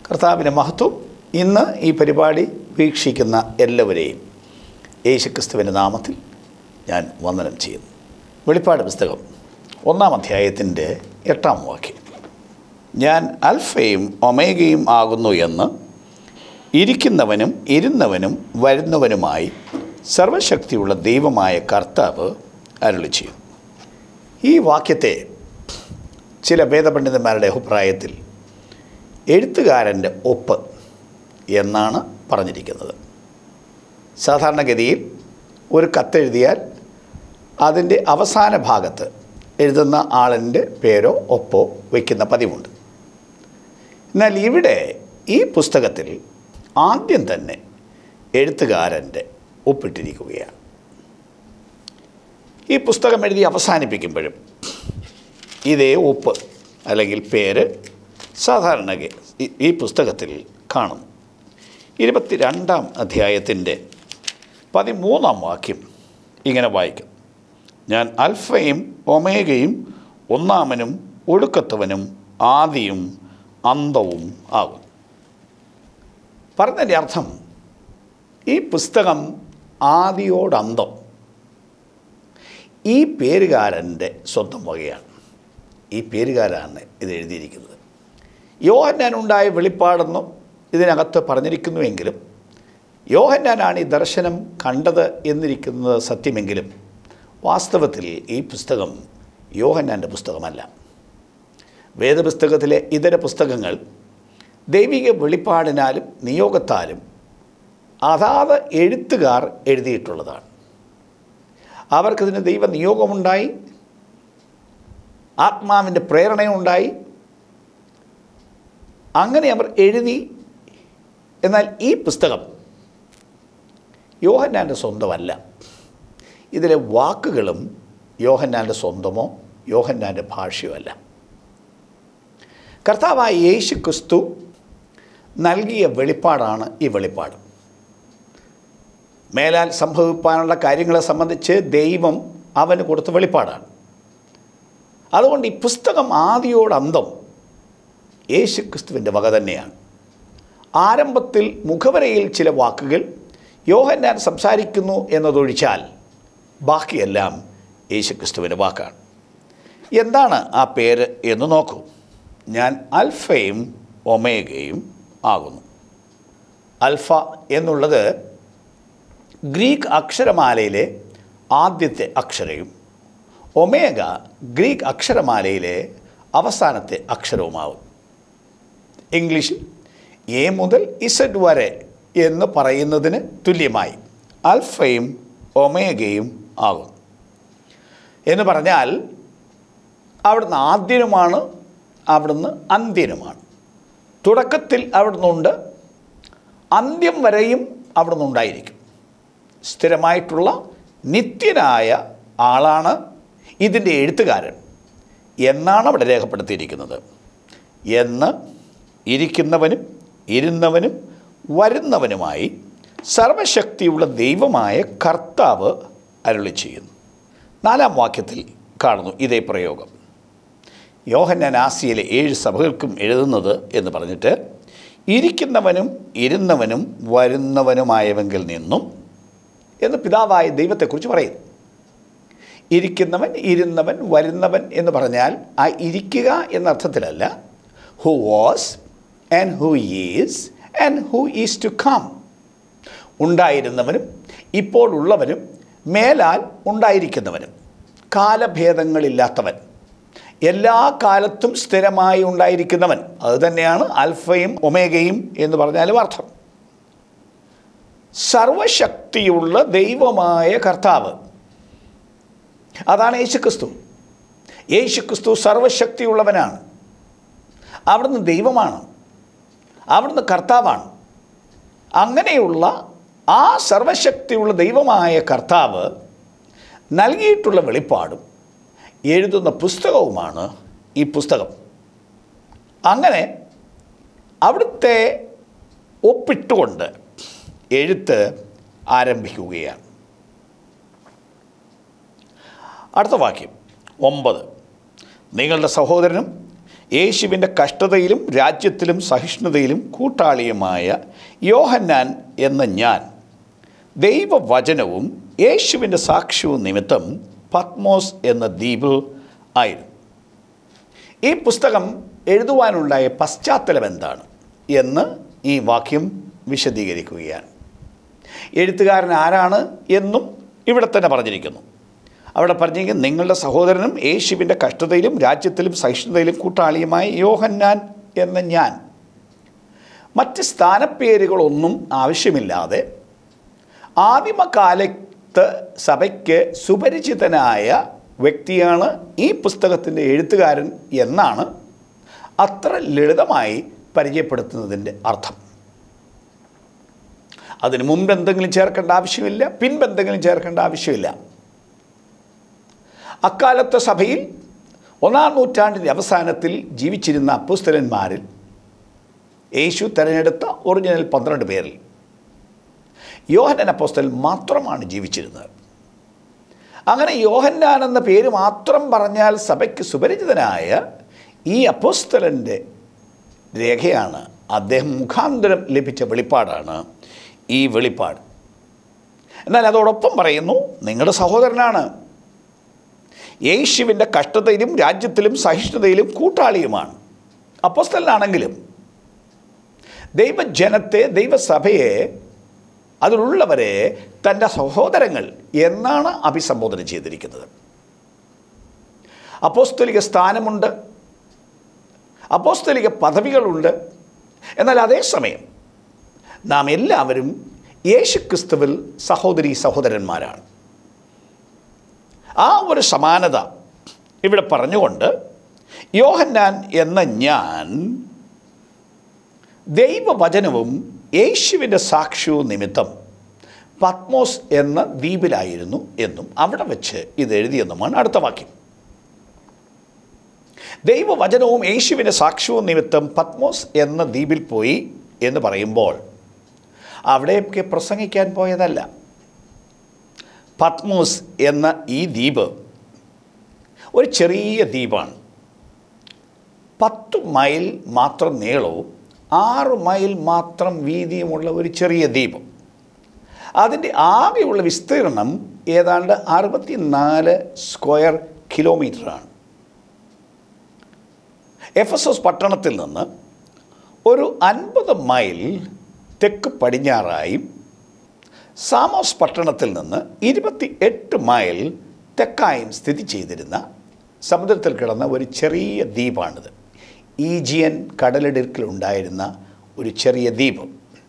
കർത്താവിൻ്റെ മഹത്വം ഇന്ന് ഈ പരിപാടി വീക്ഷിക്കുന്ന എല്ലാവരെയും യേശുക്രിസ്തുവിൻ്റെ നാമത്തിൽ ഞാൻ വന്ദനം ചെയ്യുന്നു വെളിപ്പാട് പുസ്തകം ഒന്നാം അധ്യായത്തിൻ്റെ എട്ടാം വാക്യം ഞാൻ അൽഫയും ഒമേഗയും ആകുന്നു എന്ന് ഇരിക്കുന്നവനും ഇരുന്നവനും വരുന്നവനുമായി സർവശക്തിയുള്ള ദൈവമായ കർത്താവ് അരുളി ചെയ്യും ഈ വാക്യത്തെ ചില വേദപണ്ഡിതന്മാരുടെ അഭിപ്രായത്തിൽ എഴുത്തുകാരൻ്റെ ഒപ്പ് എന്നാണ് പറഞ്ഞിരിക്കുന്നത് സാധാരണഗതിയിൽ ഒരു കത്തെഴുതിയാൽ അതിൻ്റെ അവസാന ഭാഗത്ത് എഴുതുന്ന ആളിൻ്റെ പേരോ ഒപ്പോ വയ്ക്കുന്ന പതിവുണ്ട് എന്നാൽ ഇവിടെ ഈ പുസ്തകത്തിൽ ആദ്യം തന്നെ എഴുത്തുകാരൻ്റെ ഒപ്പിട്ടിരിക്കുകയാണ് ഈ പുസ്തകം എഴുതി അവസാനിപ്പിക്കുമ്പോഴും ഇതേ ഒപ്പ് അല്ലെങ്കിൽ പേര് സാധാരണ ഈ- ഈ പുസ്തകത്തിൽ കാണുന്നു ഇരുപത്തിരണ്ടാം അധ്യായത്തിൻ്റെ പതിമൂന്നാം വാക്യം ഇങ്ങനെ വായിക്കും ഞാൻ അൽഫയും ഒമേഗയും ഒന്നാമനും ഒടുക്കത്തവനും ആദിയും അന്തവും ആകും പറഞ്ഞതിൻ്റെ അർത്ഥം ഈ പുസ്തകം ആദിയോടന്തം ഈ പേരുകാരൻ്റെ സ്വന്തം വകയാണ് ഈ പേരുകാരാണ് ഇത് എഴുതിയിരിക്കുന്നത് യോഹന്നാനുണ്ടായ വെളിപ്പാടെന്നും ഇതിനകത്ത് പറഞ്ഞിരിക്കുന്നുവെങ്കിലും യോഹന്നാനാണ് ഈ ദർശനം കണ്ടത് എന്നിരിക്കുന്നത് സത്യമെങ്കിലും വാസ്തവത്തിൽ ഈ പുസ്തകം യോഹന്നാൻ്റെ പുസ്തകമല്ല വേദപുസ്തകത്തിലെ ഇതര പുസ്തകങ്ങൾ ദൈവിക വെളിപ്പാടിനാലും നിയോഗത്താലും അതാത് എഴുത്തുകാർ എഴുതിയിട്ടുള്ളതാണ് അവർക്കതിന് ദൈവ നിയോഗമുണ്ടായി ആത്മാവിൻ്റെ പ്രേരണയുണ്ടായി അങ്ങനെ അവർ എഴുതി എന്നാൽ ഈ പുസ്തകം യോഹന്നാൻ്റെ സ്വന്തമല്ല ഇതിലെ വാക്കുകളും യോഹന്നാൻ്റെ സ്വന്തമോ യോഹന്നാൻ്റെ ഭാഷയോ അല്ല കർത്താവായ യേശു ക്രിസ്തു നൽകിയ വെളിപ്പാടാണ് ഈ വെളിപ്പാട് മേലാൽ സംഭവിപ്പാനുള്ള കാര്യങ്ങളെ സംബന്ധിച്ച് ദൈവം അവന് കൊടുത്ത വെളിപ്പാടാണ് അതുകൊണ്ട് ഈ പുസ്തകം ആദിയോടന്തം യേശു ക്രിസ്തുവിൻ്റെ വക തന്നെയാണ് ആരംഭത്തിൽ മുഖവരയിൽ ചില വാക്കുകൾ യോഹന്നാൻ സംസാരിക്കുന്നു എന്നതൊഴിച്ചാൽ ബാക്കിയെല്ലാം യേശു ക്രിസ്തുവിൻ്റെ വാക്കാണ് എന്താണ് ആ പേര് എന്ന് നോക്കൂ ഞാൻ അൽഫയും ഒമേഗയും ആകുന്നു അൽഫ എന്നുള്ളത് ഗ്രീക്ക് അക്ഷരമാലയിലെ ആദ്യത്തെ അക്ഷരയും ഒമേഗ ഗ്രീക്ക് അക്ഷരമാലയിലെ അവസാനത്തെ അക്ഷരവുമാവും ഇംഗ്ലീഷിൽ എ മുതൽ ഇസഡ് വരെ എന്ന് പറയുന്നതിന് തുല്യമായി അൽഫയും ഒമേഗയും ആകും എന്ന് പറഞ്ഞാൽ അവിടുന്ന് ആദ്യനുമാണ് അവിടുന്ന് അന്ത്യനുമാണ് തുടക്കത്തിൽ അവിടുന്നുണ്ട് അന്ത്യം വരെയും അവിടുന്ന് ഉണ്ടായിരിക്കും സ്ഥിരമായിട്ടുള്ള നിത്യനായ ആളാണ് ഇതിൻ്റെ എഴുത്തുകാരൻ എന്നാണ് അവിടെ രേഖപ്പെടുത്തിയിരിക്കുന്നത് എന്ന് ഇരിക്കുന്നവനും ഇരുന്നവനും വരുന്നവനുമായി സർവശക്തിയുള്ള ദൈവമായ കർത്താവ് അരുളി ചെയ്യുന്നു നാലാം വാക്യത്തിൽ കാണുന്നു ഇതേ പ്രയോഗം യോഹന്നാൻ ആസിയയിലെ ഏഴ് സഭകൾക്കും എഴുതുന്നത് എന്ന് പറഞ്ഞിട്ട് ഇരിക്കുന്നവനും ഇരുന്നവനും വരുന്നവനുമായവെങ്കിൽ നിന്നും എന്ന് പിതാവായ ദൈവത്തെക്കുറിച്ച് പറയുന്നു ഇരിക്കുന്നവൻ ഇരുന്നവൻ വരുന്നവൻ എന്ന് പറഞ്ഞാൽ ആ ഇരിക്കുക എന്ന അർത്ഥത്തിലല്ല who was and who is and who is to come ഉണ്ടായിരുന്നവനും ഇപ്പോൾ ഉള്ളവനും മേലാൽ ഉണ്ടായിരിക്കുന്നവനും കാലഭേദങ്ങളില്ലാത്തവൻ എല്ലാ കാലത്തും സ്ഥിരമായി ഉണ്ടായിരിക്കുന്നവൻ അതുതന്നെയാണ് അൽഫയും ഒമേഗയും എന്ന് പറഞ്ഞാലും അർത്ഥം സർവശക്തിയുള്ള ദൈവമായ കർത്താവ് അതാണ് യേശുക്രിസ്തു യേശുക്രിസ്തു സർവശക്തിയുള്ളവനാണ് അവിടുന്ന് ദൈവമാണ് അവിടുന്ന് കർത്താവാണ് അങ്ങനെയുള്ള ആ സർവശക്തിയുള്ള ദൈവമായ കർത്താവ് നൽകിയിട്ടുള്ള വെളിപ്പാടും എഴുതുന്ന പുസ്തകവുമാണ് ഈ പുസ്തകം അങ്ങനെ അവിടുത്തെ ഒപ്പിട്ടുകൊണ്ട് എഴുത്ത് ആരംഭിക്കുകയാണ് അടുത്ത വാക്യം ഒമ്പത് നിങ്ങളുടെ സഹോദരനും യേശുവിൻ്റെ കഷ്ടതയിലും രാജ്യത്തിലും സഹിഷ്ണുതയിലും കൂട്ടാളിയുമായ യോഹന്നാൻ എന്ന ഞാൻ ദൈവവചനവും യേശുവിൻ്റെ സാക്ഷ്യവും നിമിത്തം പത്മോസ് എന്ന ദ്വീപിൽ ആയിരുന്നു ഈ പുസ്തകം എഴുതുവാനുണ്ടായ പശ്ചാത്തലം എന്താണ് എന്ന് ഈ വാക്യം വിശദീകരിക്കുകയാണ് എഴുത്തുകാരൻ ആരാണ് എന്നും ഇവിടെ തന്നെ പറഞ്ഞിരിക്കുന്നു അവിടെ പറഞ്ഞിരിക്കുന്നത് നിങ്ങളുടെ സഹോദരനും യേശുവിൻ്റെ കഷ്ടതയിലും രാജ്യത്തിലും സഹിഷ്ണുതയിലും കൂട്ടാളിയുമായ യോഹന്നാൻ എന്ന ഞാൻ മറ്റ് സ്ഥാനപ്പേരുകളൊന്നും ആവശ്യമില്ലാതെ ആദിമകാലത്ത് സഭയ്ക്ക് സുപരിചിതനായ വ്യക്തിയാണ് ഈ പുസ്തകത്തിൻ്റെ എഴുത്തുകാരൻ എന്നാണ് അത്ര ലളിതമായി പരിചയപ്പെടുത്തുന്നതിൻ്റെ അർത്ഥം അതിന് മുമ്പ് എന്തെങ്കിലും ചേർക്കേണ്ട ആവശ്യമില്ല പിൻപ് എന്തെങ്കിലും ചേർക്കേണ്ട ആവശ്യമില്ല അക്കാലത്തെ സഭയിൽ ഒന്നാം നൂറ്റാണ്ടിൻ്റെ അവസാനത്തിൽ ജീവിച്ചിരുന്ന അപ്പുസ്തലന്മാരിൽ യേശു തിരഞ്ഞെടുത്ത ഒറിജിനൽ പന്ത്രണ്ട് പേരിൽ യോഹന്നൻ അപ്പോസ്തൽ മാത്രമാണ് ജീവിച്ചിരുന്നത് അങ്ങനെ യോഹന്നാൻ എന്ന പേര് മാത്രം പറഞ്ഞാൽ സഭയ്ക്ക് സുപരിചിതനായ ഈ അപ്പോസ്തലൻ്റെ രേഖയാണ് അദ്ദേഹം മുഖാന്തരം ലഭിച്ച വെളിപ്പാടാണ് ഈ വെളിപ്പാട് എന്നാൽ അതോടൊപ്പം പറയുന്നു നിങ്ങളുടെ സഹോദരനാണ് യേശുവിൻ്റെ കഷ്ടതയിലും രാജ്യത്തിലും സഹിഷ്ണുതയിലും കൂട്ടാളിയുമാണ് അപ്പോസ്തലനാണെങ്കിലും ദൈവജനത്തെ ദൈവസഭയെ അതിലുള്ളവരെ തൻ്റെ സഹോദരങ്ങൾ എന്നാണ് അഭിസംബോധന ചെയ്തിരിക്കുന്നത് അപ്പോസ്തലിക സ്ഥാനമുണ്ട് അപ്പോസ്തലിക പദവികളുണ്ട് എന്നാൽ അതേസമയം നാം എല്ലാവരും യേശുക്രിസ്തുവിൽ സഹോദരി സഹോദരന്മാരാണ് ആ ഒരു സമാനത ഇവിടെ പറഞ്ഞുകൊണ്ട് യോഹന്നാൻ എന്ന ഞാൻ ദൈവവചനവും യേശുവിൻ്റെ സാക്ഷ്യവും നിമിത്തം പത്മോസ് എന്ന ദ്വീപിലായിരുന്നു എന്നും അവിടെ വെച്ച് ഇത് എഴുതിയെന്നുമാണ് അടുത്ത വാക്യം ദൈവവചനവും യേശുവിൻ്റെ സാക്ഷ്യവും നിമിത്തം പത്മോസ് എന്ന ദ്വീപിൽ പോയി എന്ന് പറയുമ്പോൾ അവിടെയൊക്കെ പ്രസംഗിക്കാൻ പോയതല്ല പത്മോസ് എന്ന ഈ ദ്വീപ് ഒരു ചെറിയ ദ്വീപാണ് പത്ത് മൈൽ മാത്രം നീളവും ആറ് മൈൽ മാത്രം വീതിയുമുള്ള ഒരു ചെറിയ ദ്വീപ് അതിൻ്റെ ആകെയുള്ള വിസ്തീർണം ഏതാണ്ട് അറുപത്തി നാല് സ്ക്വയർ കിലോമീറ്ററാണ് എഫസോസ് പട്ടണത്തിൽ നിന്ന് ഒരു അൻപത് മൈൽ തെക്ക് പടിഞ്ഞാറായും സാമോസ് പട്ടണത്തിൽ നിന്ന് ഇരുപത്തി എട്ട് മൈൽ തെക്കായും സ്ഥിതി ചെയ്തിരുന്ന സമുദ്രത്തിൽ കിടന്ന ഒരു ചെറിയ ദ്വീപാണിത് ഈജിയൻ കടലിടുക്കിലുണ്ടായിരുന്ന ഒരു ചെറിയ ദ്വീപ്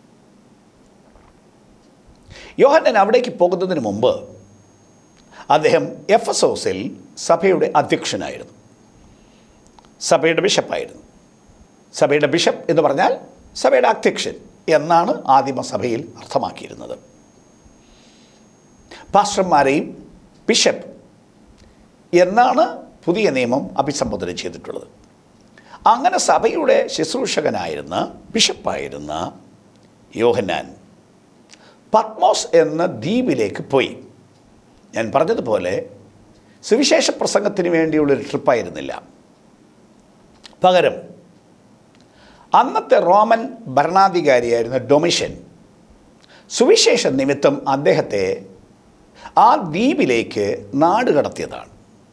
യോഹന്നൻ അവിടേക്ക് പോകുന്നതിന് മുമ്പ് അദ്ദേഹം എഫസോസിൽ സഭയുടെ അധ്യക്ഷനായിരുന്നു സഭയുടെ ബിഷപ്പായിരുന്നു സഭയുടെ ബിഷപ്പ് എന്ന് പറഞ്ഞാൽ സഭയുടെ അധ്യക്ഷൻ എന്നാണ് ആദിമസഭയിൽ അർത്ഥമാക്കിയിരുന്നത് പാസ്റ്റർമാരെയും ബിഷപ്പ് എന്നാണ് പുതിയ നിയമം അഭിസംബോധന ചെയ്തിട്ടുള്ളത് അങ്ങനെ സഭയുടെ ശുശ്രൂഷകനായിരുന്ന ബിഷപ്പായിരുന്ന യോഹന്നാൻ പത്മോസ് എന്ന ദ്വീപിലേക്ക് പോയി ഞാൻ പറഞ്ഞതുപോലെ സുവിശേഷ പ്രസംഗത്തിന് വേണ്ടിയുള്ളൊരു ട്രിപ്പായിരുന്നില്ല പകരം അന്നത്തെ റോമൻ ഭരണാധികാരിയായിരുന്ന ഡൊമിഷൻ സുവിശേഷ നിമിത്തം അദ്ദേഹത്തെ ആ ദ്വീപിലേക്ക് നാട് കടത്തിയതാണ്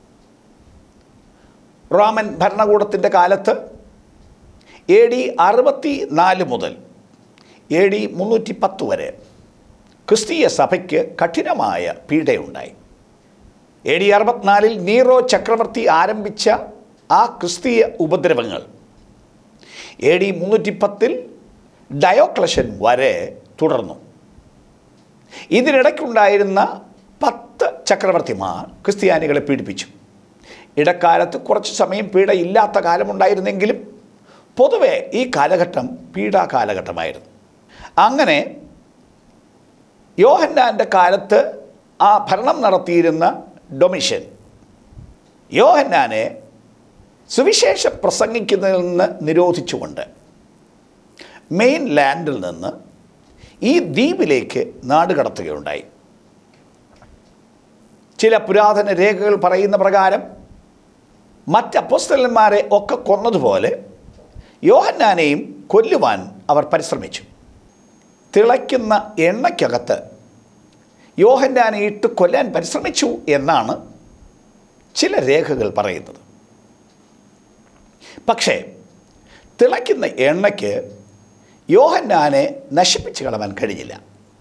റോമൻ ഭരണകൂടത്തിൻ്റെ കാലത്ത് എ ഡി അറുപത്തി നാല് മുതൽ എ ഡി മുന്നൂറ്റി പത്ത് വരെ ക്രിസ്തീയ സഭയ്ക്ക് കഠിനമായ പീഡയുണ്ടായി എ ഡി അറുപത്തിനാലിൽ നീറോ ചക്രവർത്തി ആരംഭിച്ച ആ ക്രിസ്തീയ ഉപദ്രവങ്ങൾ എ ഡി മുന്നൂറ്റി പത്തിൽ ഡയോക്ലഷൻ വരെ തുടർന്നു ഇതിനിടയ്ക്കുണ്ടായിരുന്ന പത്ത് ചക്രവർത്തിമാർ ക്രിസ്ത്യാനികളെ പീഡിപ്പിച്ചു ഇടക്കാലത്ത് കുറച്ച് സമയം പീഡ ഇല്ലാത്ത കാലമുണ്ടായിരുന്നെങ്കിലും പൊതുവെ ഈ കാലഘട്ടം പീഡാ കാലഘട്ടമായിരുന്നു അങ്ങനെ യോഹന്നാൻ്റെ കാലത്ത് ആ ഭരണം നടത്തിയിരുന്ന ഡൊമിഷൻ യോഹന്നാനെ സുവിശേഷ പ്രസംഗിക്കുന്നതിൽ നിന്ന് നിരോധിച്ചുകൊണ്ട് മെയിൻ ലാൻഡിൽ നിന്ന് ഈ ദ്വീപിലേക്ക് നാടുകടത്തുകയുണ്ടായി ചില പുരാതന രേഖകൾ പറയുന്ന പ്രകാരം മറ്റ് അപ്പോസ്തലന്മാരെ ഒക്കെ കൊന്നതുപോലെ യോഹന്നാനെയും കൊല്ലുവാൻ അവർ പരിശ്രമിച്ചു തിളയ്ക്കുന്ന എണ്ണയ്ക്കകത്ത് യോഹന്നാനെ ഇട്ട് കൊല്ലാൻ പരിശ്രമിച്ചു എന്നാണ് ചില രേഖകൾ പറയുന്നത് പക്ഷേ തിളയ്ക്കുന്ന എണ്ണയ്ക്ക് യോഹന്നാനെ നശിപ്പിച്ച് കളവാൻ കഴിഞ്ഞില്ല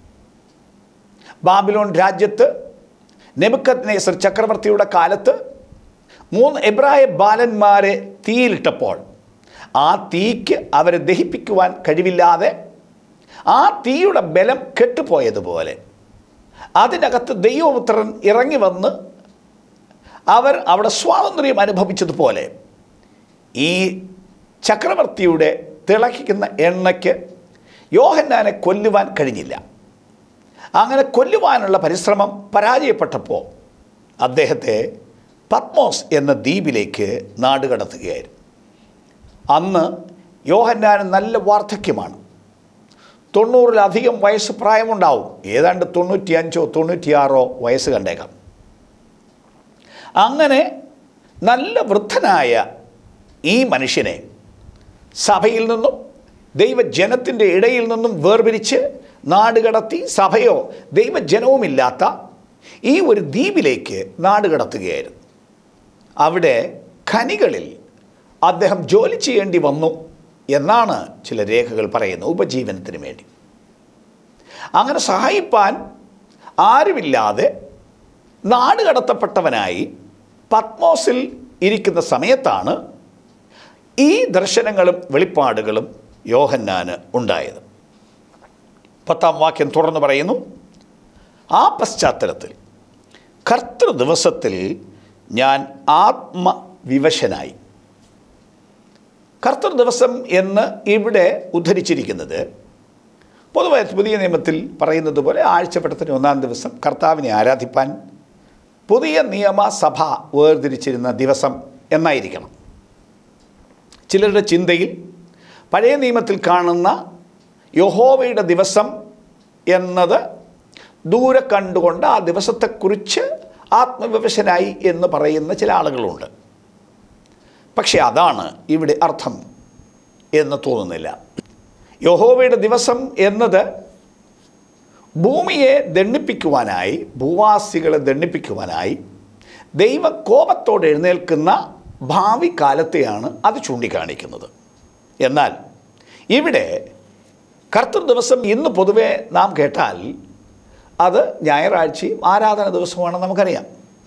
ബാബിലോൺ രാജ്യത്ത് നെബുക്കത് നേസർ ചക്രവർത്തിയുടെ കാലത്ത് മൂന്ന് എബ്രായ ബാലന്മാരെ തീയിലിട്ടപ്പോൾ ആ തീക്ക് അവരെ ദഹിപ്പിക്കുവാൻ കഴിവില്ലാതെ ആ തീയുടെ ബലം കെട്ടുപോയതുപോലെ അതിനകത്ത് ദൈവപുത്രൻ ഇറങ്ങി വന്ന് അവർ അവിടെ സ്വാതന്ത്ര്യം അനുഭവിച്ചതുപോലെ ഈ ചക്രവർത്തിയുടെ തിളയ്ക്കുന്ന എണ്ണയ്ക്ക് യോഹന്നാനെ കൊല്ലുവാൻ കഴിഞ്ഞില്ല അങ്ങനെ കൊല്ലുവാനുള്ള പരിശ്രമം പരാജയപ്പെട്ടപ്പോൾ അദ്ദേഹത്തെ പത്മോസ് എന്ന ദ്വീപിലേക്ക് നാടുകടത്തുകയായിരുന്നു അന്ന് യോഹന്നാന് നല്ല വാർദ്ധക്യമാണ് തൊണ്ണൂറിലധികം വയസ്സ് പ്രായമുണ്ടാവും ഏതാണ്ട് തൊണ്ണൂറ്റിയഞ്ചോ തൊണ്ണൂറ്റിയാറോ വയസ്സ് കണ്ടേക്കാം അങ്ങനെ നല്ല വൃദ്ധനായ ഈ മനുഷ്യനെ സഭയിൽ നിന്നും ദൈവജനത്തിൻ്റെ ഇടയിൽ നിന്നും വേർപിരിച്ച് നാടുകടത്തി സഭയോ ദൈവജനവുമില്ലാത്ത ഈ ഒരു ദ്വീപിലേക്ക് നാടുകടത്തുകയായിരുന്നു അവിടെ ഖനികളിൽ അദ്ദേഹം ജോലി ചെയ്യേണ്ടി വന്നു എന്നാണ് ചില രേഖകൾ പറയുന്നത് ഉപജീവനത്തിന് വേണ്ടി അങ്ങനെ സഹായിപ്പാൻ ആരുമില്ലാതെ നാടുകടത്തപ്പെട്ടവനായി പത്മോസിൽ ഇരിക്കുന്ന സമയത്താണ് ഈ ദർശനങ്ങളും വെളിപ്പാടുകളും യോഹന്നാന് ഉണ്ടായത് പത്താം വാക്യം തുടർന്ന് പറയുന്നു ആ പശ്ചാത്തലത്തിൽ കർത്തൃ ദിവസത്തിൽ ഞാൻ ആത്മവിവശനായി കർത്തൃ ദിവസം എന്ന് ഇവിടെ ഉദ്ധരിച്ചിരിക്കുന്നത് പൊതുവെ പുതിയ നിയമത്തിൽ പറയുന്നത് പോലെ ആഴ്ചപ്പെട്ടത്തിന് ഒന്നാം ദിവസം കർത്താവിനെ ആരാധിപ്പാൻ പുതിയ നിയമസഭ വേർതിരിച്ചിരുന്ന ദിവസം എന്നായിരിക്കണം ചിലരുടെ ചിന്തയിൽ പഴയ നിയമത്തിൽ കാണുന്ന യഹോവയുടെ ദിവസം എന്നത് ദൂരെ കണ്ടുകൊണ്ട് ആ ദിവസത്തെക്കുറിച്ച് ആത്മവിവശനായി എന്ന് പറയുന്ന ചില ആളുകളുണ്ട് പക്ഷേ അതാണ് ഇവിടെ അർത്ഥം എന്ന് തോന്നുന്നില്ല യഹോവയുടെ ദിവസം എന്നത് ഭൂമിയെ ദണ്ഡിപ്പിക്കുവാനായി ഭൂവാസികളെ ദണ്ഡിപ്പിക്കുവാനായി ദൈവകോപത്തോടെ എഴുന്നേൽക്കുന്ന ഭാവി കാലത്തെയാണ് അത് ചൂണ്ടിക്കാണിക്കുന്നത് എന്നാൽ ഇവിടെ കർത്തൃ ദിവസം ഇന്ന് പൊതുവെ നാം കേട്ടാൽ അത് ഞായറാഴ്ചയും ആരാധന ദിവസമാണെന്ന് നമുക്കറിയാം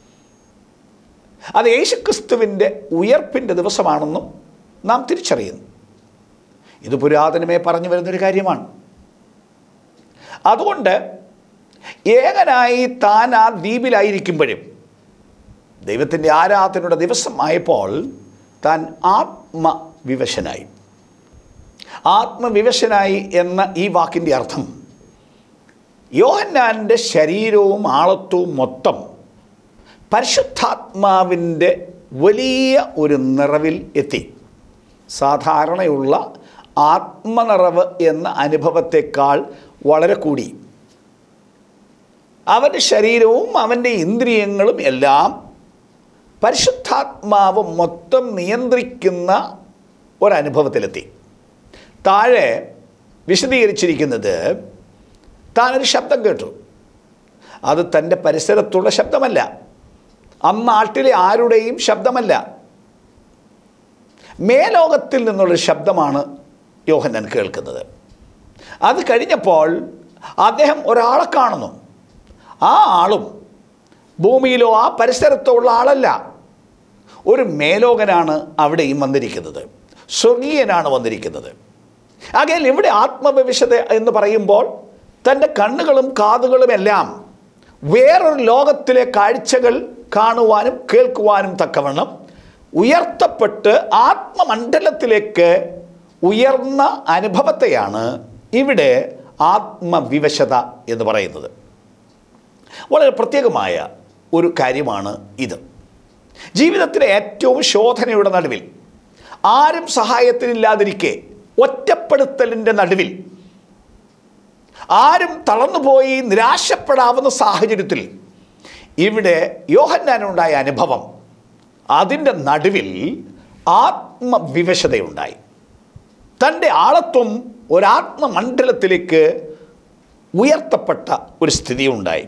അത് യേശുക്രിസ്തുവിൻ്റെ ഉയർപ്പിൻ്റെ ദിവസമാണെന്നും നാം തിരിച്ചറിയുന്നു ഇത് പുരാതനമേ പറഞ്ഞു വരുന്നൊരു കാര്യമാണ് അതുകൊണ്ട് ഏകനായി താൻ ആ ദ്വീപിലായിരിക്കുമ്പോഴും ദൈവത്തിൻ്റെ ആരാധനയുടെ ദിവസം ആയപ്പോൾ താൻ ആത്മവിവശനായി ആത്മവിവശനായി എന്ന ഈ വാക്കിൻ്റെ അർത്ഥം യോഹന്നാൻ്റെ ശരീരവും ആളത്വവും മൊത്തം പരിശുദ്ധാത്മാവിൻ്റെ വലിയ ഒരു നിറവിൽ എത്തി സാധാരണയുള്ള ആത്മനിറവ് എന്ന അനുഭവത്തെക്കാൾ വളരെ കൂടി അവൻ്റെ ശരീരവും അവൻ്റെ ഇന്ദ്രിയങ്ങളും എല്ലാം പരിശുദ്ധാത്മാവ് മൊത്തം നിയന്ത്രിക്കുന്ന ഒരനുഭവത്തിലെത്തി താഴെ വിശദീകരിച്ചിരിക്കുന്നത് താനൊരു ശബ്ദം കേട്ടു അത് തൻ്റെ പരിസരത്തുള്ള ശബ്ദമല്ല അന്നാട്ടിലെ ആരുടെയും ശബ്ദമല്ല മേലോകത്തിൽ നിന്നുള്ളൊരു ശബ്ദമാണ് യോഹന്നാൻ കേൾക്കുന്നത് അത് കഴിഞ്ഞപ്പോൾ അദ്ദേഹം ഒരാളെ കാണുന്നു ആ ആളും ഭൂമിയിലോ ആ പരിസരത്തോ ഉള്ള ആളല്ല ഒരു മേലോകനാണ് അവിടെയും വന്നിരിക്കുന്നത് സ്വർഗീയനാണ് വന്നിരിക്കുന്നത് ആകയാൽ ഇവിടെ ആത്മവിവശത എന്ന് പറയുമ്പോൾ തൻ്റെ കണ്ണുകളും കാതുകളും എല്ലാം വേറൊരു ലോകത്തിലെ കാഴ്ചകൾ കാണുവാനും കേൾക്കുവാനും തക്കവണ്ണം ഉയർത്തപ്പെട്ട് ആത്മമണ്ഡലത്തിലേക്ക് ഉയർന്ന അനുഭവത്തെയാണ് ഇവിടെ ആത്മവിവശത എന്ന് പറയുന്നത് വളരെ പ്രത്യേകമായ ഒരു കാര്യമാണ് ഇത് ജീവിതത്തിലെ ഏറ്റവും ശോധനയുടെ നടുവിൽ ആരും സഹായത്തിനില്ലാതിരിക്കെ ഒറ്റപ്പെടുത്തലിൻ്റെ നടുവിൽ ആരും തളർന്നുപോയി നിരാശപ്പെടാവുന്ന സാഹചര്യത്തിൽ ഇവിടെ യോഹന്നാനുണ്ടായ അനുഭവം അതിൻ്റെ നടുവിൽ ആത്മവിവശതയുണ്ടായി തൻ്റെ ആളത്വം ഒരാത്മമണ്ഡലത്തിലേക്ക് ഉയർത്തപ്പെട്ട ഒരു സ്ഥിതി ഉണ്ടായി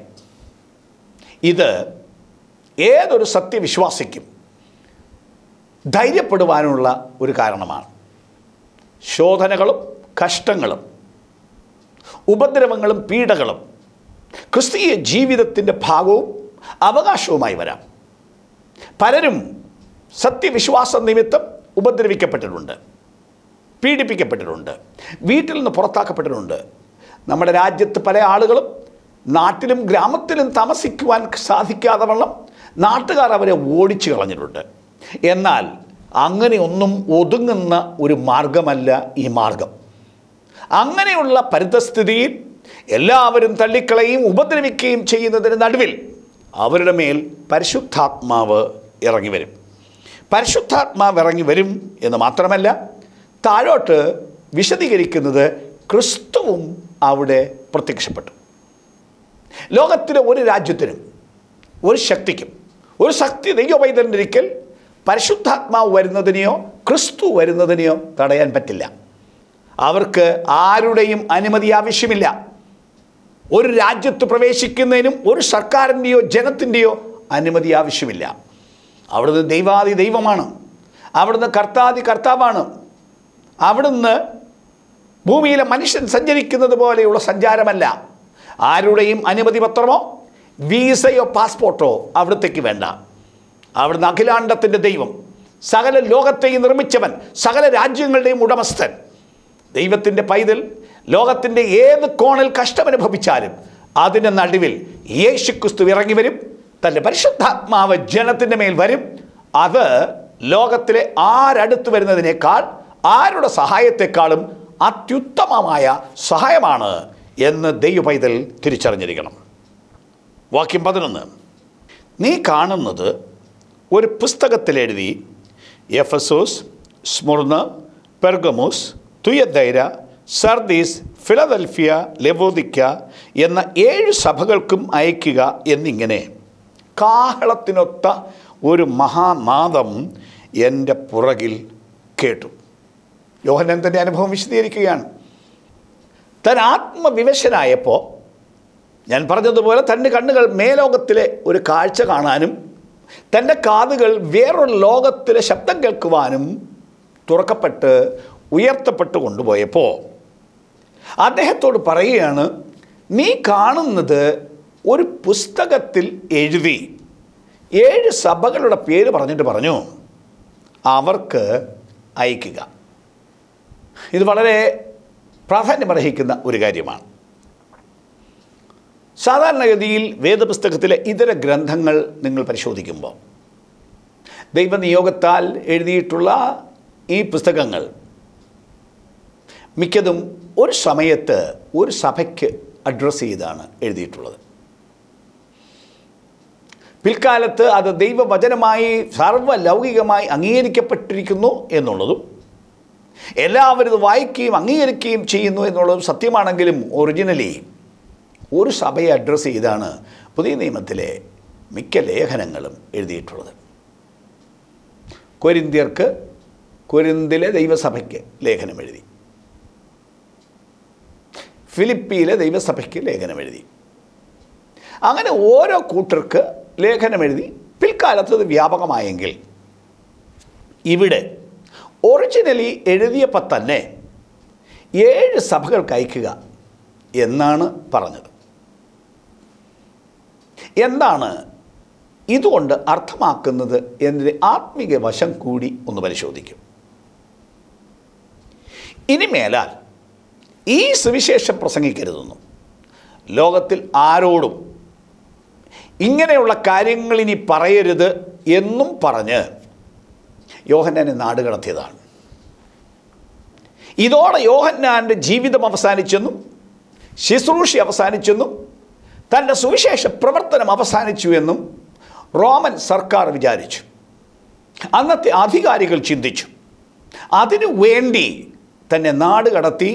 ഇത് ഏതൊരു സത്യവിശ്വാസിക്കും ധൈര്യപ്പെടുവാനുള്ള ഒരു കാരണമാണ് ശോധനകളും കഷ്ടങ്ങളും ഉപദ്രവങ്ങളും പീഡകളും ക്രിസ്തീയ ജീവിതത്തിൻ്റെ ഭാഗവും അവകാശവുമായി വരാം പലരും സത്യവിശ്വാസ നിമിത്തം ഉപദ്രവിക്കപ്പെട്ടിട്ടുണ്ട് പീഡിപ്പിക്കപ്പെട്ടിട്ടുണ്ട് വീട്ടിൽ നിന്ന് പുറത്താക്കപ്പെട്ടിട്ടുണ്ട് നമ്മുടെ രാജ്യത്ത് പല ആളുകളും നാട്ടിലും ഗ്രാമത്തിലും താമസിക്കുവാൻ സാധിക്കാതെ വണ്ണം നാട്ടുകാർ അവരെ ഓടിച്ചു കളഞ്ഞിട്ടുണ്ട് എന്നാൽ അങ്ങനെയൊന്നും ഒതുങ്ങുന്ന ഒരു മാർഗമല്ല ഈ മാർഗം അങ്ങനെയുള്ള പരിതസ്ഥിതിയിൽ എല്ലാവരും തള്ളിക്കളയും ഉപദ്രവിക്കുകയും ചെയ്യുന്നതിന് നടുവിൽ അവരുടെ മേൽ പരിശുദ്ധാത്മാവ് ഇറങ്ങി വരും പരിശുദ്ധാത്മാവ് ഇറങ്ങി വരും എന്ന് മാത്രമല്ല താഴോട്ട് വിശദീകരിക്കുന്നത് ക്രിസ്തുവും അവിടെ പ്രത്യക്ഷപ്പെട്ടു ലോകത്തിലെ ഒരു രാജ്യത്തിനും ഒരു ശക്തിക്കും ഒരു ശക്തി ദൈവവൈതനിരിക്കൽ പരിശുദ്ധാത്മാവ് വരുന്നതിനെയോ ക്രിസ്തു വരുന്നതിനെയോ തടയാൻ പറ്റില്ല അവർക്ക് ആരുടെയും അനുമതി ആവശ്യമില്ല ഒരു രാജ്യത്ത് പ്രവേശിക്കുന്നതിനും ഒരു സർക്കാരിൻ്റെയോ ജനത്തിൻ്റെയോ അനുമതി ആവശ്യമില്ല അവിടുന്ന് ദൈവാദി ദൈവമാണ് അവിടുന്ന് കർത്താദി കർത്താവാണ് അവിടുന്ന് ഭൂമിയിലെ മനുഷ്യൻ സഞ്ചരിക്കുന്നത് പോലെയുള്ള സഞ്ചാരമല്ല ആരുടെയും അനുമതി പത്രമോ വീസയോ പാസ്പോർട്ടോ അവിടത്തേക്ക് വേണ്ട അവിടുന്ന് അഖിലാണ്ടത്തിൻ്റെ ദൈവം സകല ലോകത്തെയും നിർമ്മിച്ചവൻ സകല രാജ്യങ്ങളുടെയും ഉടമസ്ഥൻ ദൈവത്തിൻ്റെ പൈതൽ ലോകത്തിൻ്റെ ഏത് കോണിൽ കഷ്ടമനുഭവിച്ചാലും അതിൻ്റെ നടുവിൽ യേശു ക്രിസ്തു ഇറങ്ങി വരും തൻ്റെ പരിശുദ്ധാത്മാവ് ജനത്തിൻ്റെ മേൽ വരും അത് ലോകത്തിലെ ആരടുത്ത് വരുന്നതിനേക്കാൾ ആരുടെ സഹായത്തെക്കാളും അത്യുത്തമമായ സഹായമാണ് എന്ന് ദൈവ പൈതൽ തിരിച്ചറിഞ്ഞിരിക്കണം വാക്യം പതിനൊന്ന് നീ കാണുന്നത് ഒരു പുസ്തകത്തിലെഴുതി Ephesus Smyrna Pergamos Thyatira Sardis Philadelphia Laodicea എന്ന ഏഴ് സഭകൾക്കും അയക്കുക എന്നിങ്ങനെ കാഹളത്തിനൊത്ത ഒരു മഹാനാദം എൻ്റെ പുറകിൽ കേട്ടു യോഹനൻ തൻ്റെ അനുഭവം വിശദീകരിക്കുകയാണ് താൻ ആത്മവിവശനായപ്പോൾ ഞാൻ പറഞ്ഞതുപോലെ തൻ്റെ കണ്ണുകൾ മേലോകത്തിലെ ഒരു കാഴ്ച കാണാനും തൻ്റെ കാതുകൾ വേറൊരു ലോകത്തിലെ ശബ്ദം കേൾക്കുവാനും തുറക്കപ്പെട്ട് ഉയർത്തപ്പെട്ട് കൊണ്ടുപോയപ്പോൾ അദ്ദേഹത്തോട് പറയുകയാണ് നീ കാണുന്നത് ഒരു പുസ്തകത്തിൽ എഴുതി ഏഴ് സഭകളുടെ പേര് പറഞ്ഞിട്ട് പറഞ്ഞു അവർക്ക് അയക്കുക ഇത് വളരെ പ്രാധാന്യമർഹിക്കുന്ന ഒരു കാര്യമാണ് സാധാരണഗതിയിൽ വേദപുസ്തകത്തിലെ ഇതര ഗ്രന്ഥങ്ങൾ നിങ്ങൾ പരിശോധിക്കുമ്പോൾ ദൈവനിയോഗത്താൽ എഴുതിയിട്ടുള്ള ഈ പുസ്തകങ്ങൾ മിക്കതും ഒരു സമയത്ത് ഒരു സഭയ്ക്ക് അഡ്രസ്സ് ചെയ്താണ് എഴുതിയിട്ടുള്ളത് പിൽക്കാലത്ത് അത് ദൈവവചനമായി സർവ്വലൗകികമായി അംഗീകരിക്കപ്പെട്ടിരിക്കുന്നു എന്നുള്ളതും എല്ലാവരും ഇത് വായിക്കുകയും അംഗീകരിക്കുകയും ചെയ്യുന്നു എന്നുള്ളതും സത്യമാണെങ്കിലും ഒറിജിനലി ഒരു സഭയെ അഡ്രസ്സ് ചെയ്താണ് പുതിയ നിയമത്തിലെ മിക്ക ലേഖനങ്ങളും എഴുതിയിട്ടുള്ളത് കൊരിന്ത്യർക്ക് കൊരിന്തിലെ ദൈവസഭയ്ക്ക് ലേഖനം എഴുതി ഫിലിപ്പിയിലെ ദൈവസഭയ്ക്ക് ലേഖനം എഴുതി അങ്ങനെ ഓരോ കൂട്ടർക്ക് ലേഖനം എഴുതി പിൽക്കാലത്ത് അത് വ്യാപകമായെങ്കിൽ ഇവിടെ ഒറിജിനലി എഴുതിയപ്പോൾ തന്നെ ഏഴ് സഭകൾക്ക് അയക്കുക എന്നാണ് പറഞ്ഞത് എന്താണ് ഇതുകൊണ്ട് അർത്ഥമാക്കുന്നത് എന്നതിൻ്റെ ആത്മീക വശം കൂടി ഒന്ന് പരിശോധിക്കും ഇനി മേലാൽ ഈ സുവിശേഷം പ്രസംഗിക്കരുതെന്നും ലോകത്തിൽ ആരോടും ഇങ്ങനെയുള്ള കാര്യങ്ങൾ ഇനി പറയരുത് എന്നും പറഞ്ഞ് യോഹന്നാനെ നാട് കടത്തിയതാണ് ഇതോടെ യോഹന്നാൻ്റെ ജീവിതം അവസാനിച്ചെന്നും ശുശ്രൂഷ അവസാനിച്ചെന്നും തൻ്റെ സുവിശേഷ പ്രവർത്തനം അവസാനിച്ചു എന്നും റോമൻ സർക്കാർ വിചാരിച്ചു അന്നത്തെ അധികാരികൾ ചിന്തിച്ചു അതിനു വേണ്ടി തന്നെ നാട് കടത്തി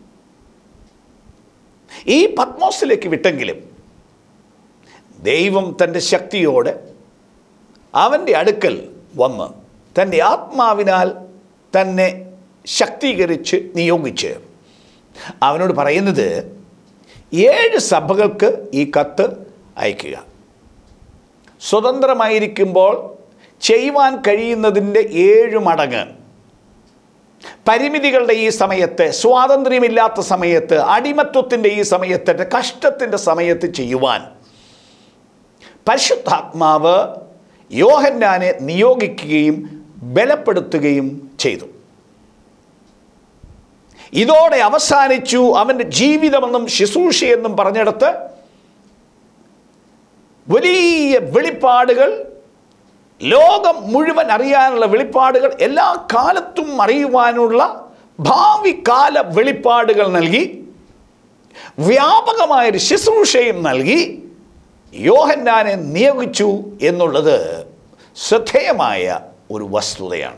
ഈ പത്മോസിലേക്ക് വിട്ടെങ്കിലും ദൈവം തൻ്റെ ശക്തിയോടെ അവൻ്റെ അടുക്കൽ വന്ന് തൻ്റെ ആത്മാവിനാൽ തന്നെ ശക്തീകരിച്ച് നിയോഗിച്ച് അവനോട് പറയുന്നത് ഏഴ് സഭകൾക്ക് ഈ കത്ത് അയക്കുക സ്വതന്ത്രമായിരിക്കുമ്പോൾ ചെയ്യുവാൻ കഴിയുന്നതിൻ്റെ ഏഴ് മടങ്ങ് പരിമിതികളുടെ ഈ സമയത്ത് സ്വാതന്ത്ര്യമില്ലാത്ത സമയത്ത് അടിമത്വത്തിൻ്റെ ഈ സമയത്ത് കഷ്ടത്തിൻ്റെ സമയത്ത് ചെയ്യുവാൻ പരിശുദ്ധാത്മാവ് യോഹന്നാനെ നിയോഗിക്കുകയും ബലപ്പെടുത്തുകയും ചെയ്തു ഇതോടെ അവസാനിച്ചു അവൻ്റെ ജീവിതമെന്നും ശുശ്രൂഷയെന്നും പറഞ്ഞിടത്ത് വലിയ വെളിപ്പാടുകൾ ലോകം മുഴുവൻ അറിയാനുള്ള വെളിപ്പാടുകൾ എല്ലാ കാലത്തും അറിയുവാനുള്ള ഭാവി കാല വെളിപ്പാടുകൾ നൽകി വ്യാപകമായൊരു ശുശ്രൂഷയും നൽകി യോഹന്നാനെ നിയോഗിച്ചു എന്നുള്ളത് ശ്രദ്ധേയമായ ഒരു വസ്തുതയാണ്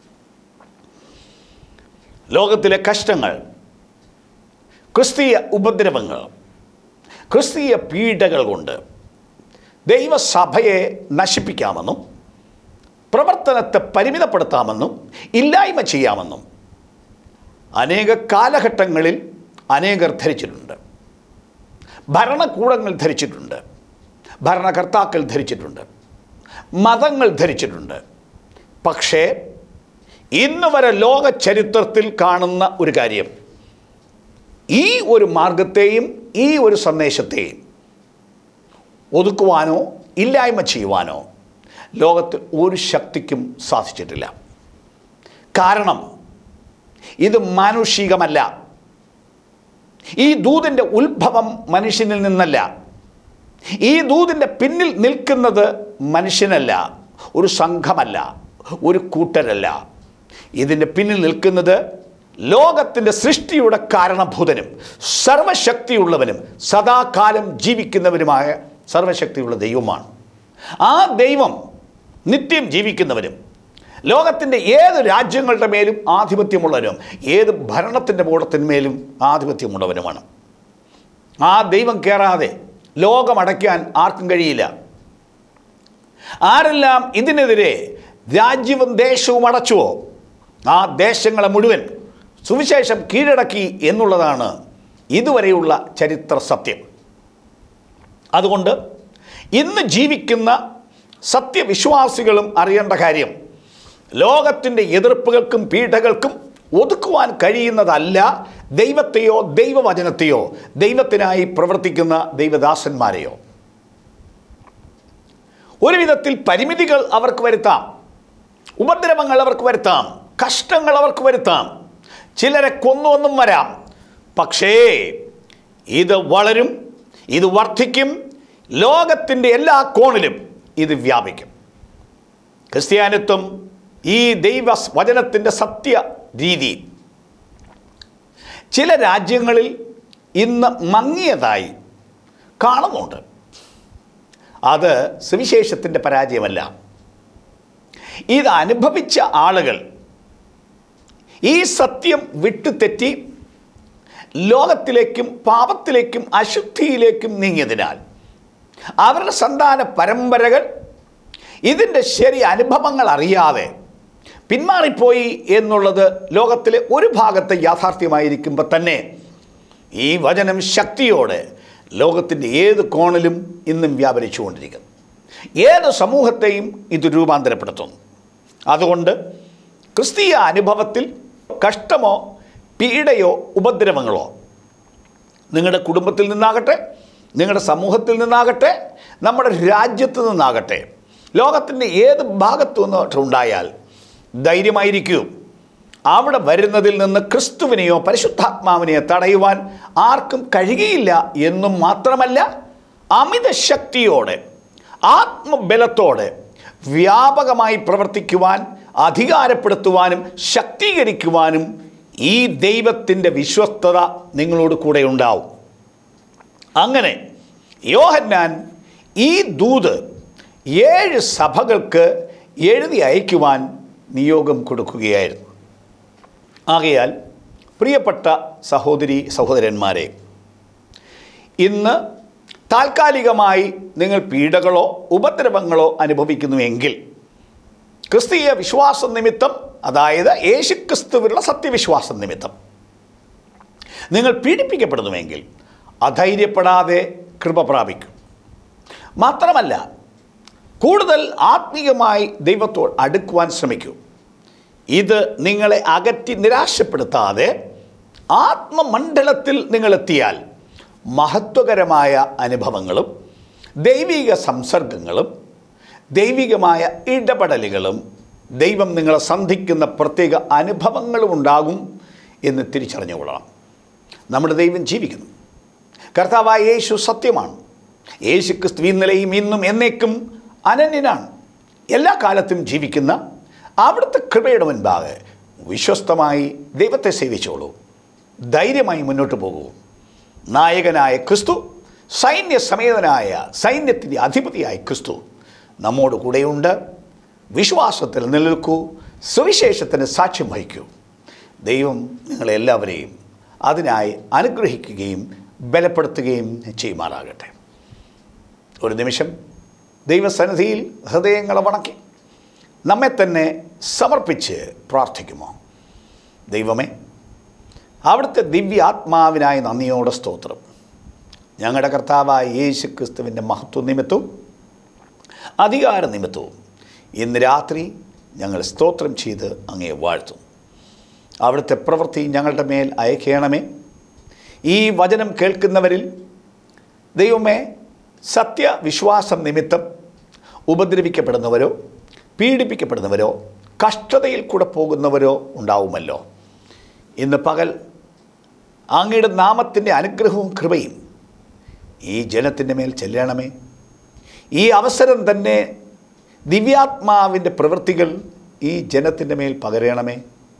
ലോകത്തിലെ കഷ്ടങ്ങൾ ക്രിസ്തീയ ഉപദ്രവങ്ങൾ ക്രിസ്തീയ പീഡകൾ കൊണ്ട് ദൈവസഭയെ നശിപ്പിക്കാമെന്നും പ്രവർത്തനത്തെ പരിമിതപ്പെടുത്താമെന്നും ഇല്ലായ്മ ചെയ്യാമെന്നും അനേക കാലഘട്ടങ്ങളിൽ അനേകർ ധരിച്ചിട്ടുണ്ട് ഭരണകൂടങ്ങൾ ധരിച്ചിട്ടുണ്ട് ഭരണകർത്താക്കൾ ധരിച്ചിട്ടുണ്ട് മതങ്ങൾ ധരിച്ചിട്ടുണ്ട് പക്ഷേ ഇന്ന് വരെ ലോക ചരിത്രത്തിൽ കാണുന്ന ഒരു കാര്യം ഈ ഒരു മാർഗത്തെയും ഈ ഒരു സന്ദേശത്തെയും ഒതുക്കുവാനോ ഇല്ലായ്മ ചെയ്യുവാനോ ലോകത്തിൽ ഒരു ശക്തിക്കും സാധിച്ചിട്ടില്ല കാരണം ഇത് മാനുഷികമല്ല ഈ ദൂതിൻ്റെ ഉത്ഭവം മനുഷ്യനിൽ നിന്നല്ല ഈ ദൂതിൻ്റെ പിന്നിൽ നിൽക്കുന്നത് മനുഷ്യനല്ല ഒരു സംഘമല്ല ഒരു കൂട്ടരല്ല ഇതിൻ്റെ പിന്നിൽ നിൽക്കുന്നത് ലോകത്തിൻ്റെ സൃഷ്ടിയുടെ കാരണഭൂതനും സർവശക്തിയുള്ളവനും സദാകാലം ജീവിക്കുന്നവനുമായ സർവശക്തിയുള്ള ദൈവമാണ് ആ ദൈവം നിത്യം ജീവിക്കുന്നവനും ലോകത്തിൻ്റെ ഏത് രാജ്യങ്ങളുടെ മേലും ആധിപത്യമുള്ളവനും ഏത് ഭരണത്തിൻ്റെ കൂടത്തിന്മേലും ആധിപത്യമുള്ളവനുമാണ് ആ ദൈവം കയറാതെ ലോകമടയ്ക്കാൻ ആർക്കും കഴിയില്ല ആരെല്ലാം ഇതിനെതിരെ രാജ്യവും ദേശവും അടച്ചുവോ ആ ദേശങ്ങളെ മുഴുവൻ സുവിശേഷം കീഴടക്കി എന്നുള്ളതാണ് ഇതുവരെയുള്ള ചരിത്ര സത്യം അതുകൊണ്ട് ഇന്ന് ജീവിക്കുന്ന സത്യവിശ്വാസികളും അറിയേണ്ട കാര്യം ലോകത്തിൻ്റെ എതിർപ്പുകൾക്കും പീഡകൾക്കും ഒതുക്കുവാൻ കഴിയുന്നതല്ല ദൈവത്തെയോ ദൈവവചനത്തെയോ ദൈവത്തിനായി പ്രവർത്തിക്കുന്ന ദൈവദാസന്മാരെയോ ഒരു വിധത്തിൽ പരിമിതികൾ അവർക്ക് വരുത്താം ഉപദ്രവങ്ങൾ അവർക്ക് വരുത്താം കഷ്ടങ്ങൾ അവർക്ക് വരുത്താം ചിലരെ കൊന്നുവെന്നും വരാം പക്ഷേ ഇത് വളരും ഇത് വർദ്ധിക്കും ലോകത്തിൻ്റെ എല്ലാ കോണിലും ഇത് വ്യാപിക്കും ക്രിസ്ത്യാനിത്വം ഈ ദൈവ വചനത്തിൻ്റെ സത്യ രീതി ചില രാജ്യങ്ങളിൽ ഇന്ന് മങ്ങിയതായി കാണുന്നുണ്ട് അത് സുവിശേഷത്തിൻ്റെ പരാജയമല്ല ഇത് അനുഭവിച്ച ആളുകൾ ഈ സത്യം വിട്ടുതെറ്റി ലോകത്തിലേക്കും പാപത്തിലേക്കും അശുദ്ധിയിലേക്കും നീങ്ങിയതിനാൽ അവരുടെ സന്താന പരമ്പരകൾ ഇതിൻ്റെ ശരി അനുഭവങ്ങൾ അറിയാതെ പിന്മാറിപ്പോയി എന്നുള്ളത് ലോകത്തിലെ ഒരു ഭാഗത്തെ യാഥാർത്ഥ്യമായിരിക്കുമ്പോൾ തന്നെ ഈ വചനം ശക്തിയോടെ ലോകത്തിൻ്റെ ഏത് കോണിലും ഇന്നും വ്യാപരിച്ചുകൊണ്ടിരിക്കുന്നു ഏത് സമൂഹത്തെയും ഇത് രൂപാന്തരപ്പെടുത്തുന്നു അതുകൊണ്ട് ക്രിസ്തീയ അനുഭവത്തിൽ കഷ്ടമോ പീഡയോ ഉപദ്രവങ്ങളോ നിങ്ങളുടെ കുടുംബത്തിൽ നിന്നാകട്ടെ നിങ്ങളുടെ സമൂഹത്തിൽ നിന്നാകട്ടെ നമ്മുടെ രാജ്യത്ത് നിന്നാകട്ടെ ലോകത്തിൻ്റെ ഏത് ഭാഗത്തു നിന്നോട്ട് ഉണ്ടായാൽ ധൈര്യമായിരിക്കൂ അവിടെ വരുന്നതിൽ നിന്ന് ക്രിസ്തുവിനെയോ പരിശുദ്ധാത്മാവിനെയോ തടയുവാൻ ആർക്കും കഴിയുകയില്ല എന്നും മാത്രമല്ല അമിത ശക്തിയോടെ ആത്മബലത്തോടെ വ്യാപകമായി പ്രവർത്തിക്കുവാൻ അധികാരപ്പെടുത്തുവാനും ശക്തീകരിക്കുവാനും ഈ ദൈവത്തിൻ്റെ വിശ്വസ്തത നിങ്ങളോട് കൂടെ ഉണ്ടാവും അങ്ങനെ യോഹന്നാൻ ഈ ദൂത് ഏഴ് സഭകൾക്ക് എഴുതി അയക്കുവാൻ നിയോഗം കൊടുക്കുകയായിരുന്നു ആകയാൽ പ്രിയപ്പെട്ട സഹോദരി സഹോദരന്മാരെ ഇന്ന് താൽക്കാലികമായി നിങ്ങൾ പീഡകളോ ഉപദ്രവങ്ങളോ അനുഭവിക്കുന്നുവെങ്കിൽ ക്രിസ്തീയ വിശ്വാസ നിമിത്തം അതായത് യേശുക്രിസ്തുവിലുള്ള സത്യവിശ്വാസ നിമിത്തം നിങ്ങൾ പീഡിപ്പിക്കപ്പെടുന്നുവെങ്കിൽ അധൈര്യപ്പെടാതെ കൃപ പ്രാപിക്കും മാത്രമല്ല കൂടുതൽ ആത്മീയമായി ദൈവത്തോട് അടുക്കുവാൻ ശ്രമിക്കൂ ഇത് നിങ്ങളെ അകറ്റി നിരാശപ്പെടുത്താതെ ആത്മമണ്ഡലത്തിൽ നിങ്ങളെത്തിയാൽ മഹത്വകരമായ അനുഭവങ്ങളും ദൈവിക സംസർഗങ്ങളും ദൈവികമായ ഇടപെടലുകളും ദൈവം നിങ്ങളെ സന്ധിക്കുന്ന പ്രത്യേക അനുഭവങ്ങളും ഉണ്ടാകും എന്ന് തിരിച്ചറിഞ്ഞുകൊള്ളണം നമ്മുടെ ദൈവം ജീവിക്കുന്നു കർത്താവായ യേശു സത്യമാണ് യേശു ക്രിസ്തു ഇന്നലെയും ഇന്നും എന്നേക്കും അനന്യനാണ് എല്ലാ കാലത്തും ജീവിക്കുന്ന അവിടുത്തെ കൃപയുടെ മുൻപാകെ വിശ്വസ്തമായി ദൈവത്തെ സേവിച്ചോളൂ ധൈര്യമായി മുന്നോട്ട് പോകൂ നായകനായ ക്രിസ്തു സൈന്യസമേതനായ സൈന്യത്തിൻ്റെ അധിപതിയായ ക്രിസ്തു നമ്മോട് കൂടെയുണ്ട് വിശ്വാസത്തിൽ നിലനിൽക്കൂ സുവിശേഷത്തിന് സാക്ഷ്യം വഹിക്കൂ ദൈവം നിങ്ങളെല്ലാവരെയും അതിനായി അനുഗ്രഹിക്കുകയും ബലപ്പെടുത്തുകയും ചെയ്യുമാറാകട്ടെ ഒരു നിമിഷം ദൈവസന്നിധിയിൽ ഹൃദയങ്ങളെ വണക്കി നമ്മെ തന്നെ സമർപ്പിച്ച് പ്രാർത്ഥിക്കുമോ ദൈവമേ അവിടുത്തെ ദിവ്യാത്മാവിനായി നന്ദിയോടെ സ്തോത്രം ഞങ്ങളുടെ കർത്താവായ യേശു ക്രിസ്തുവിൻ്റെ മഹത്വ നിമിത്തവും അധികാര നിമിത്തവും ഇന്ന് രാത്രി ഞങ്ങൾ സ്തോത്രം ചെയ്ത് അങ്ങേ വാഴ്ത്തും അവിടുത്തെ പ്രവൃത്തി ഞങ്ങളുടെ മേൽ അയക്കണമേ ഈ വചനം കേൾക്കുന്നവരിൽ ദൈവമേ സത്യവിശ്വാസം നിമിത്തം ഉപദ്രവിക്കപ്പെടുന്നവരോ പീഡിപ്പിക്കപ്പെടുന്നവരോ കഷ്ടതയിൽ കൂടെ പോകുന്നവരോ ഉണ്ടാവുമല്ലോ ഇന്ന് പകൽ അങ്ങയുടെ നാമത്തിൻ്റെ അനുഗ്രഹവും കൃപയും ഈ ജനത്തിൻ്റെ മേൽ ചെല്ലണമേ ഈ അവസരം തന്നെ ദിവ്യാത്മാവിൻ്റെ പ്രവൃത്തികൾ ഈ ജനത്തിൻ്റെ മേൽ പകരണമേ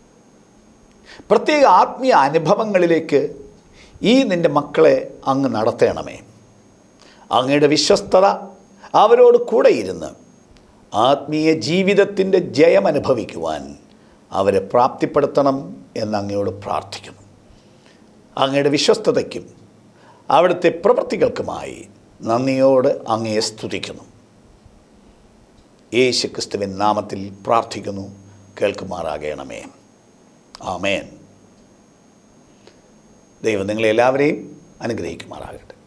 പ്രത്യേക ആത്മീയ അനുഭവങ്ങളിലേക്ക് ഈ നിൻ്റെ മക്കളെ അങ്ങ് നടത്തണമേ അങ്ങയുടെ വിശ്വസ്തത അവരോട് കൂടെ ഇരുന്ന് ആത്മീയ ജീവിതത്തിൻ്റെ ജയം അനുഭവിക്കുവാൻ അവരെ പ്രാപ്തിപ്പെടുത്തണം എന്ന് അങ്ങയോട് പ്രാർത്ഥിക്കുന്നു അങ്ങയുടെ വിശ്വസ്തതയ്ക്കും അവിടുത്തെ പ്രവൃത്തികൾക്കുമായി നന്ദിയോട് അങ്ങയെ സ്തുതിക്കുന്നു യേശു ക്രിസ്തുവിൻ നാമത്തിൽ പ്രാർത്ഥിക്കുന്നു കേൾക്കുമാറാകണമേ ആമേൻ ദൈവം നിങ്ങളെല്ലാവരെയും അനുഗ്രഹിക്കുമാറാകട്ടെ